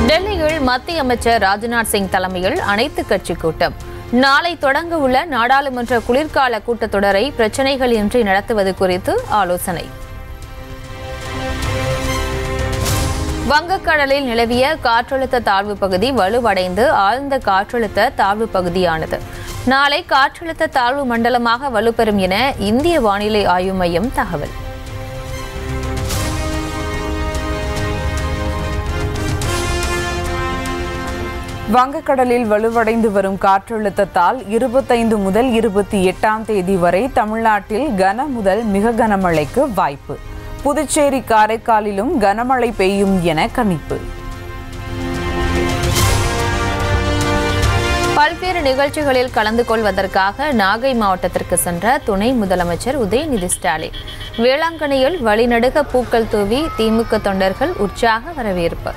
டெல்லியில் மத்திய அமைச்சர் ராஜ்நாத் சிங் தலைமையில் அனைத்து கட்சி கூட்டம் நாளை தொடங்க உள்ள நாடாளுமன்ற குளிர்கால கூட்டத்தொடரை பிரச்சினைகள் இன்றி நடத்துவது குறித்து ஆலோசனை வங்கக்கடலில் நிலவிய காற்றழுத்த தாழ்வு பகுதி வலுவடைந்து ஆழ்ந்த காற்றழுத்த தாழ்வு பகுதியானது நாளை காற்றழுத்த தாழ்வு மண்டலமாக வலுப்பெறும் என இந்திய வானிலை ஆய்வு மையம் தகவல் வங்கக்கடலில் வலுவடைந்து வரும் காற்றழுத்தத்தால் இருபத்தைந்து முதல் இருபத்தி எட்டாம் தேதி வரை தமிழ்நாட்டில் கன முதல் மிக கனமழைக்கு வாய்ப்பு புதுச்சேரி காரைக்காலிலும் கனமழை பெய்யும் என கணிப்பு பல்வேறு நிகழ்ச்சிகளில் கலந்து கொள்வதற்காக நாகை மாவட்டத்திற்கு சென்ற துணை முதலமைச்சர் உதயநிதி ஸ்டாலின் வேளாங்கண்ணியில் வழிநடுக பூக்கள் தூவி திமுக தொண்டர்கள் உற்சாக வரவேற்பு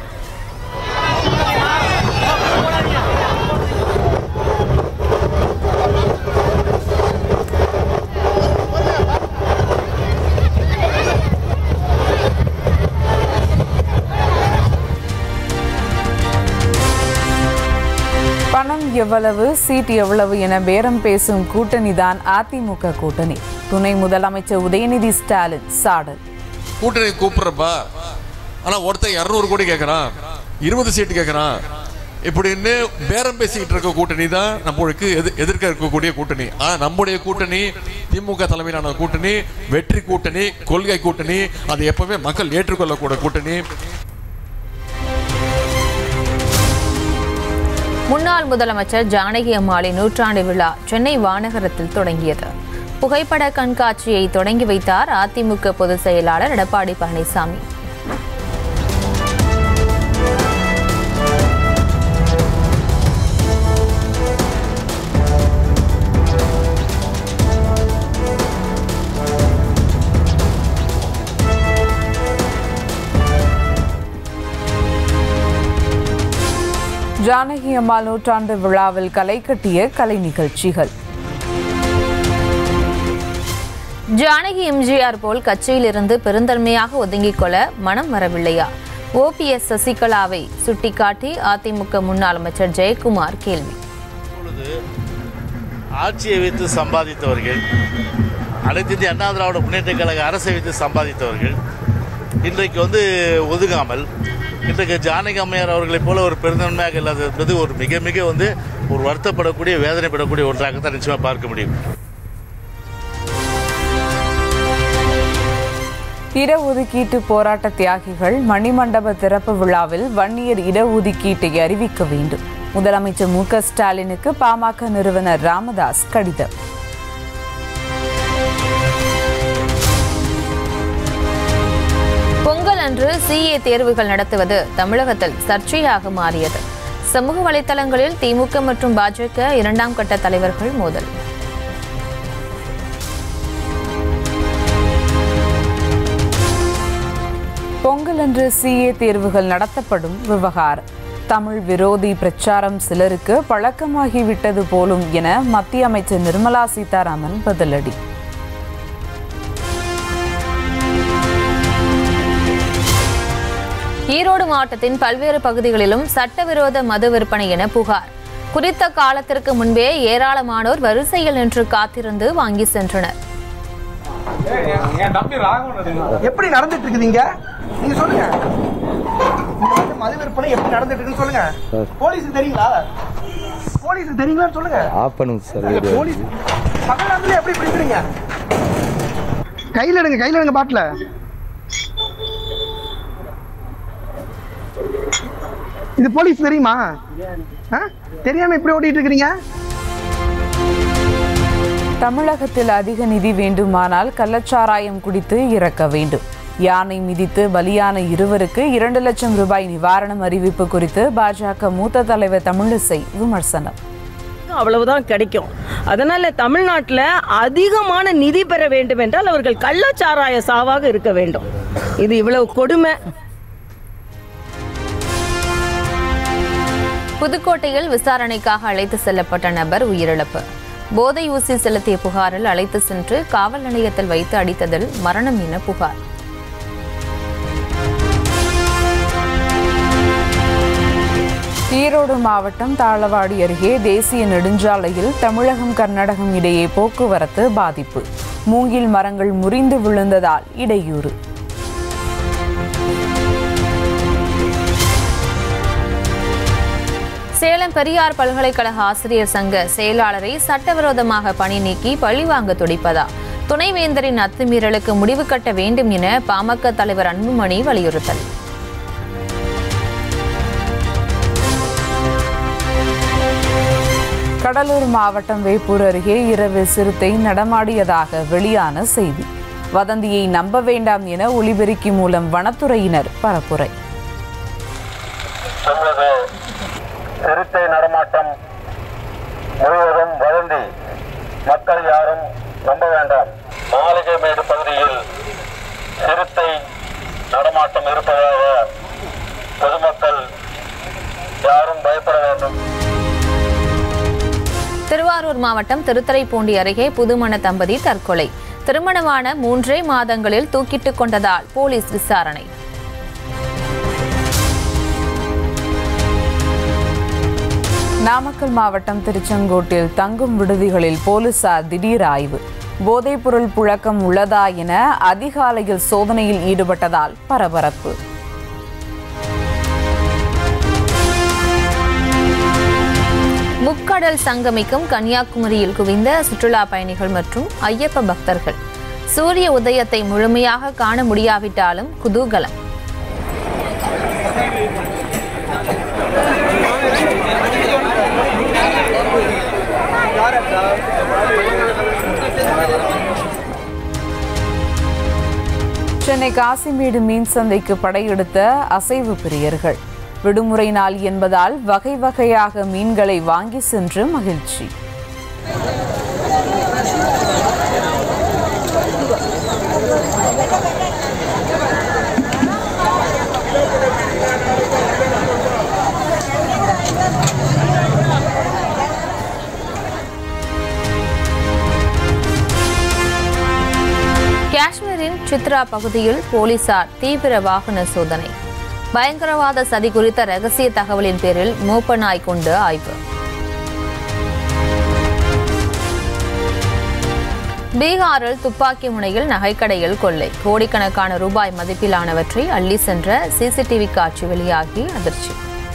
பணம் எவ்வளவு சீட் எவ்வளவு என பேரம் பேசும் கூட்டணிதான் அதிமுக கூட்டணி துணை முதலமைச்சர் உதயநிதி ஸ்டாலின் சாடல் கூட்டணி கூப்பிடுறப்பா ஆனா ஒருத்தன் இருநூறு கோடி கேட்கறான் இருபது சீட்டு கேட்கறான் இப்படின்னு பேரம் பேசிக்கிட்டு இருக்க கூட்டணி தான் நம்மளுக்கு எது எதிர்க்க இருக்கக்கூடிய கூட்டணி ஆனா நம்முடைய கூட்டணி திமுக தலைமையிலான கூட்டணி வெற்றி கூட்டணி கொள்கை கூட்டணி அது எப்பவுமே மக்கள் ஏற்றுக்கொள்ளக்கூடிய கூட்டணி முன்னாள் முதலமைச்சர் ஜானகி அம்மாளின் நூற்றாண்டு விழா சென்னை வானகரத்தில் தொடங்கியது புகைப்பட கண்காட்சியை தொடங்கி வைத்தார் அதிமுக பொதுச் செயலாளர் எடப்பாடி பழனிசாமி ஜானகி அம்மாள் நூற்றாண்டு விழாவில் களை கட்டிய கலை நிகழ்ச்சிகள் ஜானகி எம்ஜிஆர் போல் கட்சியிலிருந்து பெருந்தன்மையாக ஒதுங்கிக் கொள்ள மனம் வரவில்லையா ஓபிஎஸ் சசிகலாவை சுட்டிக்காட்டி அதிமுக முன்னாள் அமைச்சர் ஜெயக்குமார் கேள்வி இப்பொழுது ஆட்சியை வைத்து சம்பாதித்தவர்கள் அனைத்து இந்திய அண்ணா திராவிட முன்னேற்ற கழக அரசை வைத்து சம்பாதித்தவர்கள் இன்றைக்கு வந்து ஒதுங்காமல் இன்றைக்கு ஜானகி அம்மையார் அவர்களைப் போல ஒரு பெருந்தன்மையாக இல்லாதது என்பது ஒரு மிக மிக வந்து ஒரு வருத்தப்படக்கூடிய வேதனைப்படக்கூடிய ஒன்றாகத்தான் நிச்சயமாக பார்க்க முடியும் இடஒதுக்கீட்டு போராட்ட தியாகிகள் மணிமண்டப திறப்பு விழாவில் வன்னியர் இடஒதுக்கீட்டை அறிவிக்க வேண்டும் முதலமைச்சர் மு க ஸ்டாலினுக்கு பாமக நிறுவனர் ராமதாஸ் கடிதம் பொங்கல் அன்று சிஏ தேர்வுகள் நடத்துவது தமிழகத்தில் சர்ச்சையாக மாறியது சமூக வலைதளங்களில் திமுக மற்றும் பாஜக இரண்டாம் கட்ட தலைவர்கள் மோதல் பொங்கல் அன்று சிஏ தேர்வுகள் நடத்தப்படும் விவகாரம் தமிழ் விரோதி பிரச்சாரம் சிலருக்கு பழக்கமாகிவிட்டது போலும் என மத்திய அமைச்சர் நிர்மலா சீதாராமன் பதிலடி ஈரோடு மாவட்டத்தின் பல்வேறு பகுதிகளிலும் சட்டவிரோத மது விற்பனை என புகார் குறித்த காலத்திற்கு முன்பே ஏராளமானோர் வரிசையில் நின்று காத்திருந்து வாங்கி சென்றனர் எப்படி நடந்துட்டு இருக்குதுங்க நீங்க சொல்லுங்க இந்த வந்து மது விற்பனை எப்படி நடந்துட்டு இருக்குன்னு சொல்லுங்க போலீஸுக்கு தெரியுங்களா போலீஸுக்கு தெரியுங்களான்னு சொல்லுங்க ஆஃப் பண்ணுங்க சார் வீடியோ போலீஸ் பக்கத்துல எப்படி பிடிக்கிறீங்க கையில எடுங்க கையில எடுங்க பாட்டில இது போலீஸ் தெரியுமா ஆ? தெரியாம இப்படி ஓட்டிட்டு இருக்கிறீங்க தமிழகத்தில் அதிக நிதி வேண்டுமானால் கள்ளச்சாராயம் குடித்து இறக்க வேண்டும் யானை மிதித்து பலியான இருவருக்கு இரண்டு லட்சம் ரூபாய் நிவாரணம் அறிவிப்பு குறித்து பாஜக மூத்த தலைவர் தமிழிசை விமர்சனம் அவ்வளவுதான் கிடைக்கும் அதனால தமிழ்நாட்டில் அதிகமான நிதி பெற வேண்டும் என்றால் அவர்கள் கள்ளச்சாராய சாவாக இருக்க வேண்டும் இது இவ்வளவு கொடுமை புதுக்கோட்டையில் விசாரணைக்காக அழைத்து செல்லப்பட்ட நபர் உயிரிழப்பு போதை ஊசி செலுத்திய புகாரில் அழைத்து சென்று காவல் நிலையத்தில் வைத்து அடித்ததில் மரணம் என புகார் ஈரோடு மாவட்டம் தாளவாடி அருகே தேசிய நெடுஞ்சாலையில் தமிழகம் கர்நாடகம் இடையே போக்குவரத்து பாதிப்பு மூங்கில் மரங்கள் முறிந்து விழுந்ததால் இடையூறு சேலம் பெரியார் பல்கலைக்கழக ஆசிரியர் சங்க செயலாளரை சட்டவிரோதமாக பணி நீக்கி பழிவாங்க துடிப்பதா துணைவேந்தரின் அத்துமீறலுக்கு முடிவு கட்ட வேண்டும் என பாமக தலைவர் அன்புமணி வலியுறுத்தல் கடலூர் மாவட்டம் வேப்பூர் அருகே இரவு சிறுத்தை நடமாடியதாக வெளியான செய்தி வதந்தியை நம்ப வேண்டாம் என ஒலிபெருக்கி மூலம் வனத்துறையினர் பரப்புரை நமது சிறுத்தை நடமாட்டம் முழுவதும் வதந்தி மக்கள் யாரும் நம்ப வேண்டாம் மாளிகைமேடு பகுதியில் சிறுத்தை நடமாட்டம் இருப்பதாக பொதுமக்கள் யாரும் பயப்பட வேண்டும் திருவாரூர் மாவட்டம் திருத்துறைப்பூண்டி அருகே புதுமண தம்பதி தற்கொலை திருமணமான மூன்றே மாதங்களில் தூக்கிட்டுக் கொண்டதால் போலீஸ் விசாரணை நாமக்கல் மாவட்டம் திருச்செங்கோட்டில் தங்கும் விடுதிகளில் போலீசார் திடீர் ஆய்வு போதைப்பொருள் புழக்கம் உள்ளதா என அதிகாலையில் சோதனையில் ஈடுபட்டதால் பரபரப்பு முக்கடல் சங்கமிக்கும் கன்னியாகுமரியில் குவிந்த சுற்றுலா பயணிகள் மற்றும் ஐயப்ப பக்தர்கள் சூரிய உதயத்தை முழுமையாக காண முடியாவிட்டாலும் குதூகலம் சென்னை காசிமேடு மீன் சந்தைக்கு படையெடுத்த அசைவு பிரியர்கள் விடுமுறை நாள் என்பதால் வகை வகையாக மீன்களை வாங்கி சென்று மகிழ்ச்சி காஷ்மீரின் சித்ரா பகுதியில் போலீசார் தீவிர வாகன சோதனை பயங்கரவாத சதி குறித்த ரகசிய தகவலின் பேரில் மோப்ப நாய் கொண்டு ஆய்வு பீகாரில் துப்பாக்கி முனையில் நகைக்கடையில் கொள்ளை கோடிக்கணக்கான ரூபாய் மதிப்பிலானவற்றை அள்ளி சென்ற சிசிடிவி காட்சி வெளியாகி அதிர்ச்சி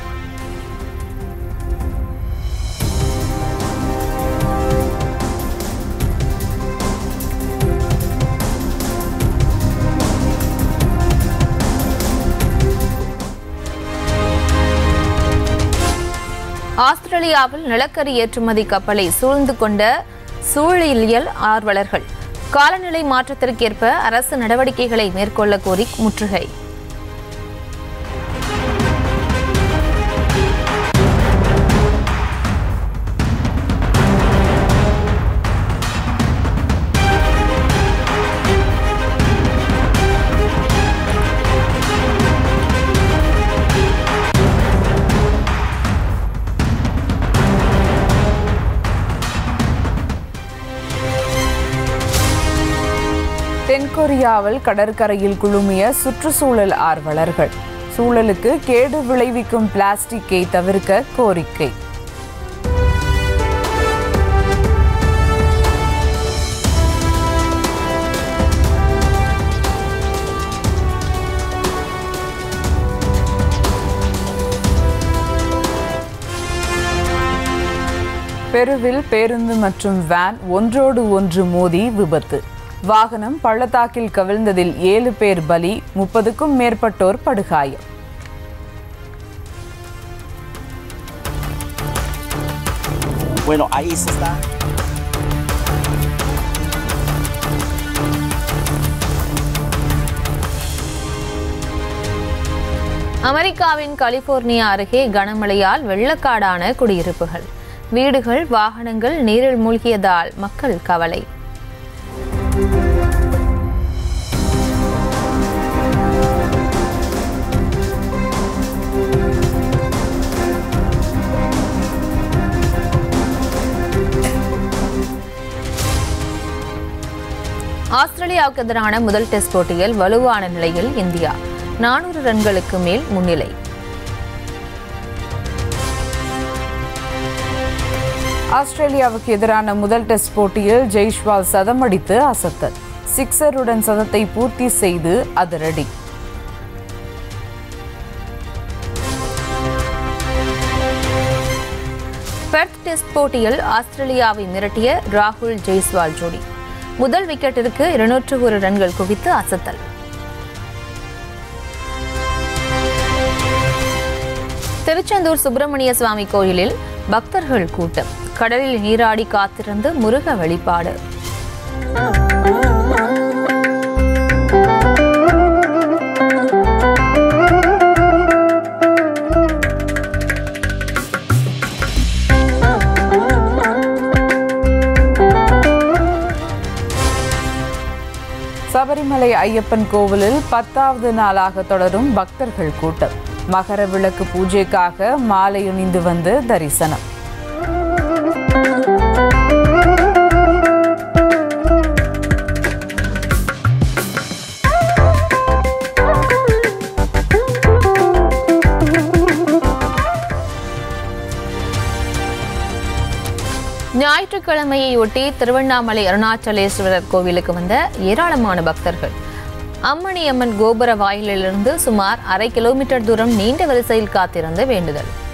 ஆஸ்திரேலியாவில் நிலக்கரி ஏற்றுமதி கப்பலை சூழ்ந்து கொண்ட சூழலியல் ஆர்வலர்கள் காலநிலை மாற்றத்திற்கேற்ப அரசு நடவடிக்கைகளை மேற்கொள்ள கோரி முற்றுகை தென்கொரியாவில் கடற்கரையில் குழுமிய சுற்றுச்சூழல் ஆர்வலர்கள் சூழலுக்கு கேடு விளைவிக்கும் பிளாஸ்டிக்கை தவிர்க்க கோரிக்கை பெருவில் பேருந்து மற்றும் வேன் ஒன்றோடு ஒன்று மோதி விபத்து வாகனம் பள்ளத்தாக்கில் கவிழ்ந்ததில் ஏழு பேர் பலி முப்பதுக்கும் மேற்பட்டோர் படுகாயம் Bueno, ahí se está. அமெரிக்காவின் கலிபோர்னியா அருகே கனமழையால் வெள்ளக்காடான குடியிருப்புகள் வீடுகள் வாகனங்கள் நீரில் மூழ்கியதால் மக்கள் கவலை ஆஸ்திரேலியாவுக்கு எதிரான முதல் டெஸ்ட் போட்டியில் வலுவான நிலையில் இந்தியா நானூறு ரன்களுக்கு மேல் முன்னிலை ஆஸ்திரேலியாவுக்கு எதிரான முதல் டெஸ்ட் போட்டியில் ஜெய்ஷ்வால் சதமடித்து அசத்தல் சிக்ஸருடன் சதத்தை பூர்த்தி செய்து அதிரடி பெர்த் டெஸ்ட் போட்டியில் ஆஸ்திரேலியாவை மிரட்டிய ராகுல் ஜெய்ஸ்வால் ஜோடி முதல் விக்கெட்டிற்கு இருநூற்று ஒரு ரன்கள் குவித்து அசத்தல் திருச்செந்தூர் சுப்பிரமணிய சுவாமி கோயிலில் பக்தர்கள் கூட்டம் கடலில் நீராடி காத்திருந்து முருக வழிபாடு சபரிமலை ஐயப்பன் கோவிலில் பத்தாவது நாளாக தொடரும் பக்தர்கள் கூட்டம் மகர விளக்கு பூஜைக்காக மாலை அணிந்து வந்து தரிசனம் ஞாயிற்றுக்கிழமையொட்டி திருவண்ணாமலை அருணாச்சலேஸ்வரர் கோவிலுக்கு வந்த ஏராளமான பக்தர்கள் அம்மணி அம்மன் கோபுர வாயிலிலிருந்து சுமார் அரை கிலோமீட்டர் தூரம் நீண்ட வரிசையில் காத்திருந்து வேண்டுதல்